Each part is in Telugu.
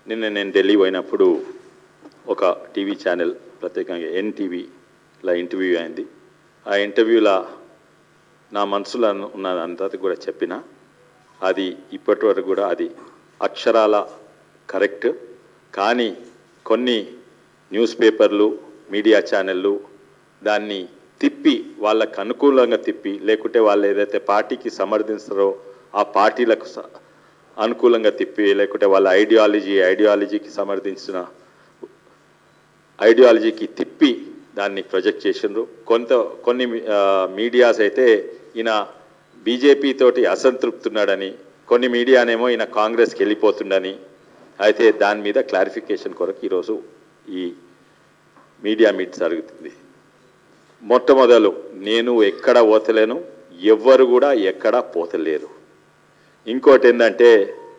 నిన్న నేను ఢిల్లీ పోయినప్పుడు ఒక టీవీ ఛానల్ ప్రత్యేకంగా ఎన్టీవీలో ఇంటర్వ్యూ అయింది ఆ ఇంటర్వ్యూలో నా మనసులో ఉన్నదంతా కూడా చెప్పిన అది ఇప్పటి వరకు కూడా అది అక్షరాల కరెక్ట్ కానీ కొన్ని న్యూస్ పేపర్లు మీడియా ఛానళ్ళు దాన్ని తిప్పి వాళ్ళకు అనుకూలంగా తిప్పి లేకుంటే వాళ్ళు ఏదైతే పార్టీకి సమర్థిస్తారో ఆ పార్టీలకు స- అనుకూలంగా తిప్పి లేకుంటే వాళ్ళ ఐడియాలజీ ఐడియాలజీకి సమర్థించిన ఐడియాలజీకి తిప్పి దాన్ని ప్రొజెక్ట్ చేసిండ్రు కొంత కొన్ని ఆ, మీడియాస్ అయితే ఈయన బీజేపీ తోటి అసంతృప్తున్నాడని కొన్ని మీడియానేమో ఈయన కాంగ్రెస్కి వెళ్ళిపోతుండని అయితే దాని మీద క్లారిఫికేషన్ కొరకు ఈరోజు ఈ మీడియా మీట్ జరుగుతుంది మొట్టమొదలు నేను ఎక్కడ పోతలేను ఎవ్వరు కూడా ఎక్కడ పోతలేరు ఇంకోటి ఏంటంటే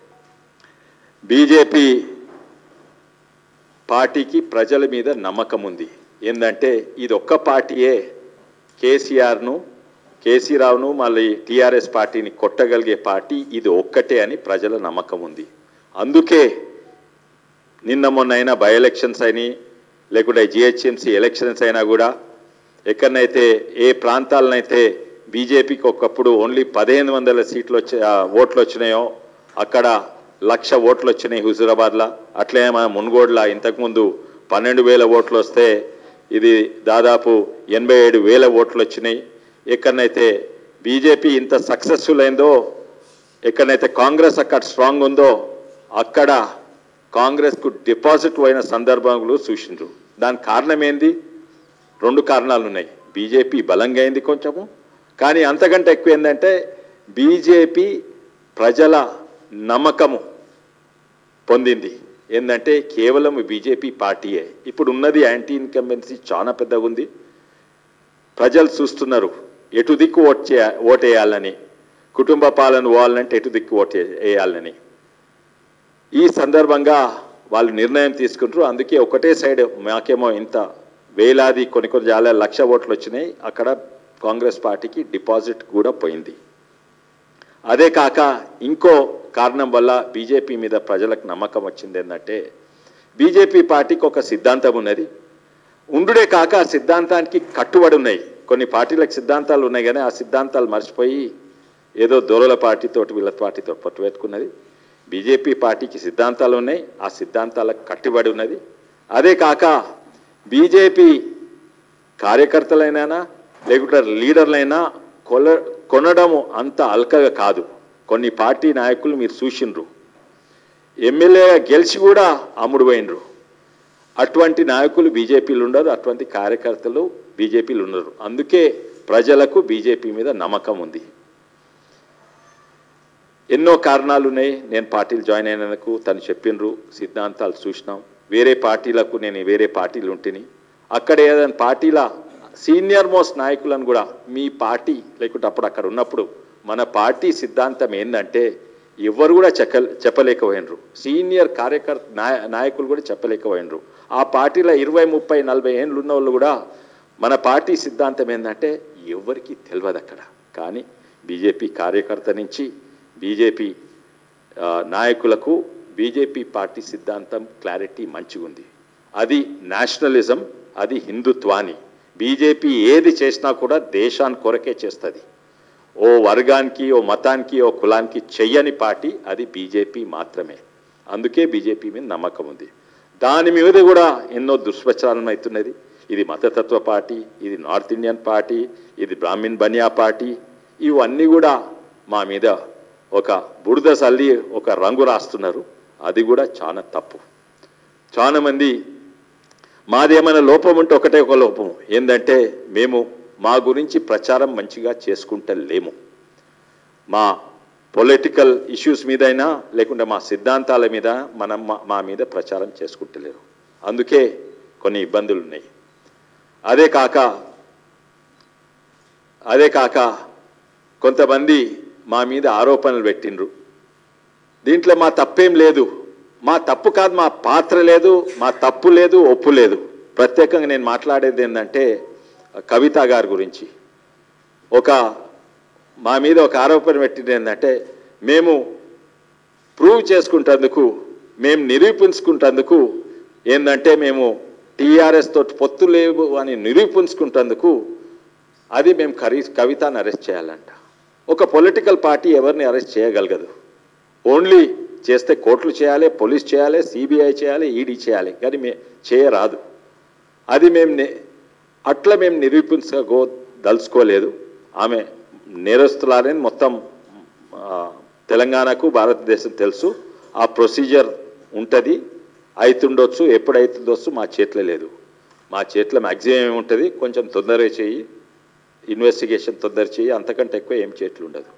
బీజేపీ పార్టీకి ప్రజల మీద నమ్మకం ఉంది ఏంటంటే ఇది ఒక్క పార్టీయే కేసీఆర్ను కేసీ రావును మళ్ళీ టీఆర్ఎస్ పార్టీని కొట్టగలిగే పార్టీ ఇది ఒక్కటే అని ప్రజల నమ్మకం ఉంది అందుకే నిన్న మొన్న అయినా బై ఎలక్షన్స్ అయినాయి లేకుంటే జిహెచ్ఎంసీ ఎలక్షన్స్ అయినా కూడా ఎక్కడనైతే ఏ ప్రాంతాలనైతే బీజేపీకి ఒకప్పుడు ఓన్లీ పదిహేను వందల సీట్లు వచ్చే ఆ, ఓట్లు వచ్చినాయో అక్కడ లక్ష ఓట్లు వచ్చినాయి హుజురాబాద్లో అట్లే మన మున్గోడ్ల ఇంతకుముందు పన్నెండు వేల ఓట్లు వస్తే ఇది దాదాపు ఎనభై ఏడు వేల ఓట్లు వచ్చినాయి ఎక్కడనైతే బీజేపీ ఇంత సక్సెస్ఫుల్ అయిందో ఎక్కడైతే కాంగ్రెస్ అక్కడ స్ట్రాంగ్ ఉందో అక్కడ కాంగ్రెస్కు డిపాజిట్ అయిన సందర్భంలో చూసిండ్రు దానికి కారణం ఏంది రెండు కారణాలు ఉన్నాయి బీజేపీ బలంగా అయింది కొంచెము కానీ అంతకంటే ఎక్కువ ఏంటంటే బీజేపీ ప్రజల నమ్మకము పొందింది ఏంటంటే కేవలం బీజేపీ పార్టీయే ఇప్పుడు ఉన్నది యాంటీ ఇన్కంబెన్సీ చాలా పెద్దగా ఉంది ప్రజలు చూస్తున్నారు ఎటు దిక్కు ఓట్ చే ఓటేయాలని కుటుంబ పాలన పోవాలంటే ఎటు దిక్కు ఓటు వేయాలని ఈ సందర్భంగా వాళ్ళు నిర్ణయం తీసుకుంటారు అందుకే ఒకటే సైడ్ మాకేమో ఇంత వేలాది కొన్ని కొన్ని చాలా లక్ష ఓట్లు వచ్చినాయి అక్కడ కాంగ్రెస్ పార్టీకి డిపాజిట్ కూడా పోయింది అదే కాక ఇంకో కారణం వల్ల బీజేపీ మీద ప్రజలకు నమ్మకం వచ్చింది ఏంటంటే బీజేపీ పార్టీకి ఒక సిద్ధాంతం ఉన్నది ఉండుడే కాక ఆ సిద్ధాంతానికి కట్టుబడి ఉన్నాయి కొన్ని పార్టీలకు సిద్ధాంతాలు ఉన్నాయి కానీ ఆ సిద్ధాంతాలు మర్చిపోయి ఏదో దొరల పార్టీతోటి వీళ్ళ పార్టీతో పట్టు పెట్టుకున్నది బీజేపీ పార్టీకి సిద్ధాంతాలు ఉన్నాయి ఆ సిద్ధాంతాలకు కట్టుబడి ఉన్నది అదే కాక బీజేపీ కార్యకర్తలైనా లేకుంటే లీడర్లైనా కొల కొనడము అంత అల్కగా కాదు కొన్ని పార్టీ నాయకులు మీరు చూసిండ్రు ఎమ్మెల్యేగా గెలిచి కూడా అమ్ముడు పోయినరు అటువంటి నాయకులు బీజేపీలు ఉండరు అటువంటి కార్యకర్తలు బీజేపీలు ఉండరు అందుకే ప్రజలకు బీజేపీ మీద నమ్మకం ఉంది ఎన్నో కారణాలు ఉన్నాయి నేను పార్టీలు జాయిన్ అయినందుకు తను చెప్పినరు సిద్ధాంతాలు చూసినాం వేరే పార్టీలకు నేను వేరే పార్టీలు ఉంటిని అక్కడ ఏదైనా పార్టీల సీనియర్ మోస్ట్ నాయకులను కూడా మీ పార్టీ లేకుంటే అప్పుడు అక్కడ ఉన్నప్పుడు మన పార్టీ సిద్ధాంతం ఏంటంటే ఎవరు కూడా చెక్క చెప్పలేకపోయినరు సీనియర్ కార్యకర్త నాయ నాయకులు కూడా చెప్పలేకపోయినరు ఆ పార్టీలో ఇరవై ముప్పై నలభై ఏళ్ళు ఉన్న వాళ్ళు కూడా మన పార్టీ సిద్ధాంతం ఏంటంటే ఎవరికి తెలియదు అక్కడ కానీ బీజేపీ కార్యకర్త నుంచి బీజేపీ ఆ, నాయకులకు బీజేపీ పార్టీ సిద్ధాంతం క్లారిటీ మంచిగా ఉంది అది నేషనలిజం అది హిందుత్వాని బీజేపీ ఏది చేసినా కూడా దేశాన్ని కొరకే చేస్తుంది ఓ వర్గానికి ఓ మతానికి ఓ కులానికి చెయ్యని పార్టీ అది బీజేపీ మాత్రమే అందుకే బీజేపీ మీద నమ్మకం ఉంది దాని మీద కూడా ఎన్నో దుష్ప్రచారం అవుతున్నది ఇది మతతత్వ పార్టీ ఇది నార్త్ ఇండియన్ పార్టీ ఇది బ్రాహ్మిన్ బనియా పార్టీ ఇవన్నీ కూడా మా మీద ఒక బురద చల్లి ఒక రంగు రాస్తున్నారు అది కూడా చాలా తప్పు చాలా మంది మాదేమైనా లోపం ఉంటే ఒకటే ఒక లోపం ఏంటంటే మేము మా గురించి ప్రచారం మంచిగా చేసుకుంటలేము మా పొలిటికల్ ఇష్యూస్ మీదైనా లేకుంటే మా సిద్ధాంతాల మీద మనం మా- మా మీద ప్రచారం చేసుకుంటలేరు అందుకే కొన్ని ఇబ్బందులు ఉన్నాయి అదే కాక అదే కాక కొంతమంది మా మీద ఆరోపణలు పెట్టిండ్రు దీంట్లో మా తప్పేం లేదు మా తప్పు కాదు మా పాత్ర లేదు మా తప్పు లేదు ఒప్పు లేదు ప్రత్యేకంగా నేను మాట్లాడేది ఏంటంటే కవిత గారి గురించి ఒక మా మీద ఒక ఆరోపణ పెట్టింది ఏంటంటే మేము ప్రూవ్ చేసుకుంటేందుకు మేము నిరూపించుకుంటందుకు ఏంటంటే మేము టీఆర్ఎస్ తోటి పొత్తు లేవు అని నిరూపించుకుంటందుకు అది మేము కరి కవితను అరెస్ట్ చేయాలంట ఒక పొలిటికల్ పార్టీ ఎవరిని అరెస్ట్ చేయగలగదు ఓన్లీ చేస్తే కోర్టులు చేయాలి పోలీస్ చేయాలి సిబిఐ చేయాలి ఈడీ చేయాలి కానీ మే చేయరాదు అది మేము నే- అట్లా మేము నిరూపించగో దలుచుకోలేదు ఆమె నేరస్తులారని మొత్తం ఆ, తెలంగాణకు భారతదేశం తెలుసు ఆ ప్రొసీజర్ ఉంటుంది అవుతుండొచ్చు ఎప్పుడు అవుతుండొచ్చు మా చేతిలో లేదు మా చేతిలో మ్యాక్సిమం ఏముంటుంది కొంచెం తొందరగా చెయ్యి ఇన్వెస్టిగేషన్ తొందర చెయ్యి అంతకంటే ఎక్కువ ఏం చేతులు ఉండదు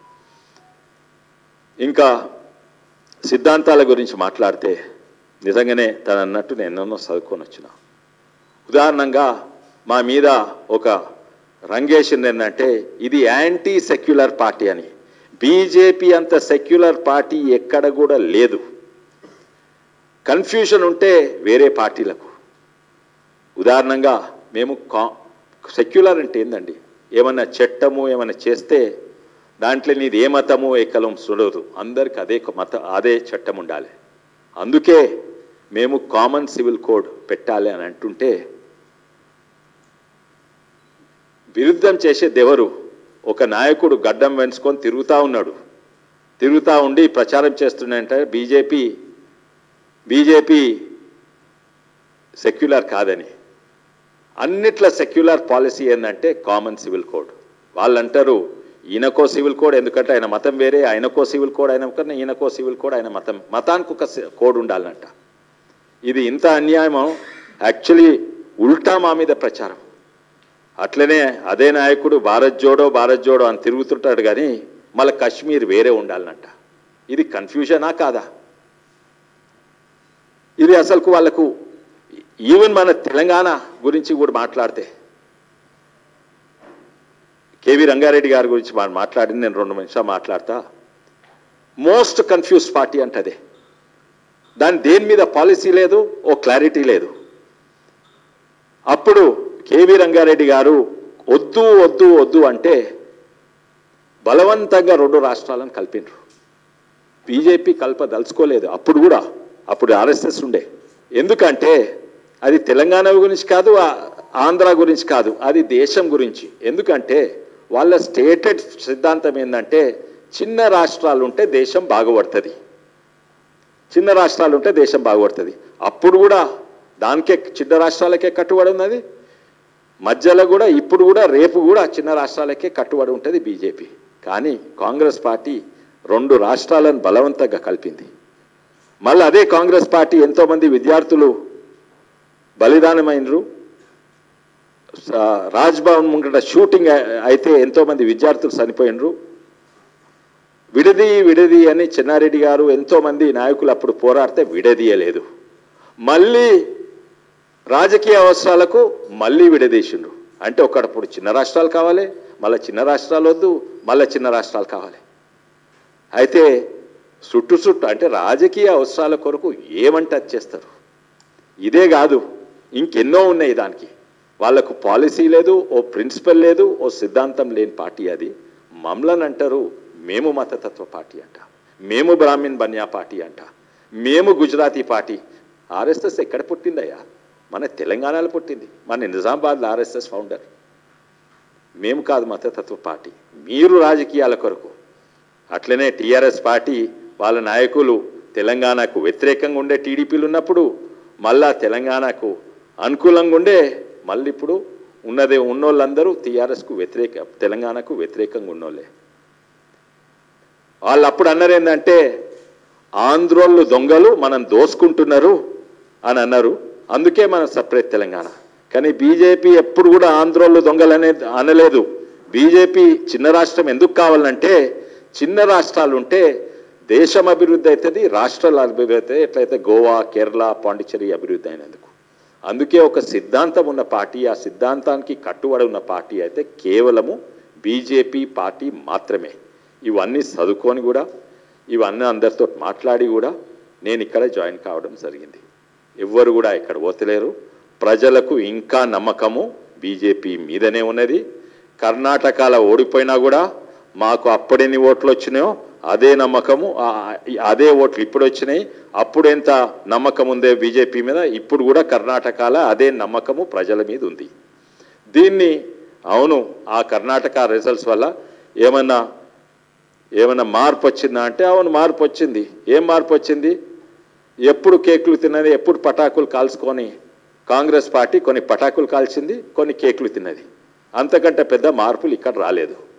ఇంకా సిద్ధాంతాల గురించి మాట్లాడితే నిజంగానే తను అన్నట్టు నేను ఎన్నెన్నో చదువుకొని వచ్చిన ఉదాహరణంగా మా మీద ఒక రంగేసింది ఏంటంటే ఇది యాంటీ సెక్యులర్ పార్టీ అని బీజేపీ అంత సెక్యులర్ పార్టీ ఎక్కడ కూడా లేదు కన్ఫ్యూషన్ ఉంటే వేరే పార్టీలకు ఉదాహరణంగా మేము కా సెక్యులర్ అంటే ఏందండి ఏమన్నా చట్టము ఏమన్నా చేస్తే దాంట్లో నీది ఏ మతము ఏ కలం చూడదు అందరికి అదే మత అదే చట్టం ఉండాలి అందుకే మేము కామన్ సివిల్ కోడ్ పెట్టాలి అని అంటుంటే విరుద్ధం చేసేది ఎవరు ఒక నాయకుడు గడ్డం వెంచుకొని తిరుగుతూ ఉన్నాడు తిరుగుతూ ఉండి ప్రచారం చేస్తున్నాయంటే బీజేపీ బీజేపీ సెక్యులర్ కాదని అన్నిట్ల సెక్యులర్ పాలసీ ఏంటంటే కామన్ సివిల్ కోడ్ వాళ్ళు అంటారు ఈయనకో సివిల్ కోడ్ ఎందుకంటే ఆయన మతం వేరే ఆయనకో సివిల్ కోడ్ ఆయన కన్నా ఈయనకో సివిల్ కోడ్ ఆయన మతం మతానికి ఒక సి- కోడ్ ఉండాలంట ఇది ఇంత అన్యాయమో యాక్చువల్లీ ఉల్టా మా మీద ప్రచారం అట్లనే అదే నాయకుడు భారత్ జోడో భారత్ జోడో అని తిరుగుతుంటాడు కానీ మళ్ళీ కశ్మీర్ వేరే ఉండాలనంట ఇది కన్ఫ్యూజనా కాదా ఇది అసలుకు వాళ్ళకు ఈవెన్ మన తెలంగాణ గురించి కూడా మాట్లాడితే కేవీ రంగారెడ్డి గారి గురించి మనం మాట్లాడింది నేను రెండు నిమిషాలు మాట్లాడతా మోస్ట్ కన్ఫ్యూజ్ పార్టీ అంటదే దాని దేని మీద పాలసీ లేదు ఓ క్లారిటీ లేదు అప్పుడు కేవీ రంగారెడ్డి గారు వద్దు వద్దు వద్దు అంటే బలవంతంగా రెండు రాష్ట్రాలను కలిపిండ్రు బీజేపీ కలపదలుచుకోలేదు అప్పుడు కూడా అప్పుడు ఆర్ఎస్ఎస్ ఉండే ఎందుకంటే అది తెలంగాణ గురించి కాదు ఆ- ఆంధ్ర గురించి కాదు అది దేశం గురించి ఎందుకంటే వాళ్ళ స్టేటెడ్ సిద్ధాంతం ఏంటంటే చిన్న రాష్ట్రాలు ఉంటే దేశం బాగుపడుతుంది చిన్న రాష్ట్రాలు ఉంటే దేశం బాగుపడుతుంది అప్పుడు కూడా దానికే చిన్న రాష్ట్రాలకే కట్టుబడి ఉన్నది మధ్యలో కూడా ఇప్పుడు కూడా రేపు కూడా చిన్న రాష్ట్రాలకే కట్టుబడి ఉంటుంది బీజేపీ కానీ కాంగ్రెస్ పార్టీ రెండు రాష్ట్రాలను బలవంతంగా కలిపింది మళ్ళీ అదే కాంగ్రెస్ పార్టీ ఎంతోమంది విద్యార్థులు బలిదానమైనరు స- రాజ్భవన్ ముంగట షూటింగ్ అ- అయితే ఎంతోమంది విద్యార్థులు చనిపోయినరు విడది విడది అని చెన్నారెడ్డి గారు ఎంతోమంది నాయకులు అప్పుడు పోరాడితే విడదీయలేదు మళ్ళీ రాజకీయ అవసరాలకు మళ్ళీ విడదీసిండ్రు అంటే ఒకప్పుడు చిన్న రాష్ట్రాలు కావాలి మళ్ళీ చిన్న రాష్ట్రాలు వద్దు మళ్ళీ చిన్న రాష్ట్రాలు కావాలి అయితే చుట్టు చుట్టూ అంటే రాజకీయ అవసరాల కొరకు ఏమంటే అది చేస్తారు ఇదే కాదు ఇంకెన్నో ఉన్నాయి దానికి వాళ్ళకు పాలసీ లేదు ఓ ప్రిన్సిపల్ లేదు ఓ సిద్ధాంతం లేని పార్టీ అది మమ్మల్ని అంటారు మేము మతతత్వ పార్టీ అంట మేము బ్రాహ్మిన్ బన్యా పార్టీ అంట మేము గుజరాతీ పార్టీ ఆర్ఎస్ఎస్ ఎక్కడ పుట్టిందయ్యా మన తెలంగాణలో పుట్టింది మన నిజామాబాద్ ఆర్ఎస్ఎస్ ఫౌండర్ మేము కాదు మతతత్వ పార్టీ మీరు రాజకీయాల కొరకు అట్లనే టీఆర్ఎస్ పార్టీ వాళ్ళ నాయకులు తెలంగాణకు వ్యతిరేకంగా ఉండే టీడీపీలు ఉన్నప్పుడు మళ్ళా తెలంగాణకు అనుకూలంగా ఉండే మళ్ళీ ఇప్పుడు ఉన్నదే ఉన్నోళ్ళందరూ టీఆర్ఎస్కు వ్యతిరేక తెలంగాణకు వ్యతిరేకంగా ఉన్నోళ్ళే వాళ్ళు అప్పుడు అన్నారు ఏంటంటే ఆంధ్రోళ్ళు దొంగలు మనం దోసుకుంటున్నారు అని అన్నారు అందుకే మనం సపరేట్ తెలంగాణ కానీ బీజేపీ ఎప్పుడు కూడా ఆంధ్రోళ్ళు దొంగలు అనేది అనలేదు బీజేపీ చిన్న రాష్ట్రం ఎందుకు కావాలంటే చిన్న రాష్ట్రాలు ఉంటే దేశం అభివృద్ధి అవుతుంది రాష్ట్రాల అభివృద్ధి అవుతుంది ఎట్లయితే గోవా కేరళ పాండిచ్చేరి అభివృద్ధి అయినందుకు అందుకే ఒక సిద్ధాంతం ఉన్న పార్టీ ఆ సిద్ధాంతానికి కట్టుబడి ఉన్న పార్టీ అయితే కేవలము బీజేపీ పార్టీ మాత్రమే ఇవన్నీ చదువుకొని కూడా ఇవన్నీ అందరితో మాట్లాడి కూడా నేను ఇక్కడ జాయిన్ కావడం జరిగింది ఎవ్వరు కూడా ఇక్కడ పోతలేరు ప్రజలకు ఇంకా నమ్మకము బీజేపీ మీదనే ఉన్నది కర్ణాటకలో ఓడిపోయినా కూడా మాకు అప్పుడెన్ని ఓట్లు వచ్చినాయో అదే నమ్మకము ఆ- అదే ఓట్లు ఇప్పుడు వచ్చినాయి అప్పుడు ఎంత నమ్మకం ఉందే బీజేపీ మీద ఇప్పుడు కూడా కర్ణాటకలో అదే నమ్మకము ప్రజల మీద ఉంది దీన్ని అవును ఆ కర్ణాటక రిజల్ట్స్ వల్ల ఏమన్నా ఏమన్నా మార్పు వచ్చిందా అంటే అవును మార్పు వచ్చింది ఏం మార్పు వచ్చింది ఎప్పుడు కేకులు తిన్నది ఎప్పుడు పటాకులు కాల్చుకొని కాంగ్రెస్ పార్టీ కొన్ని పటాకులు కాల్చింది కొన్ని కేకులు తిన్నది అంతకంటే పెద్ద మార్పులు ఇక్కడ రాలేదు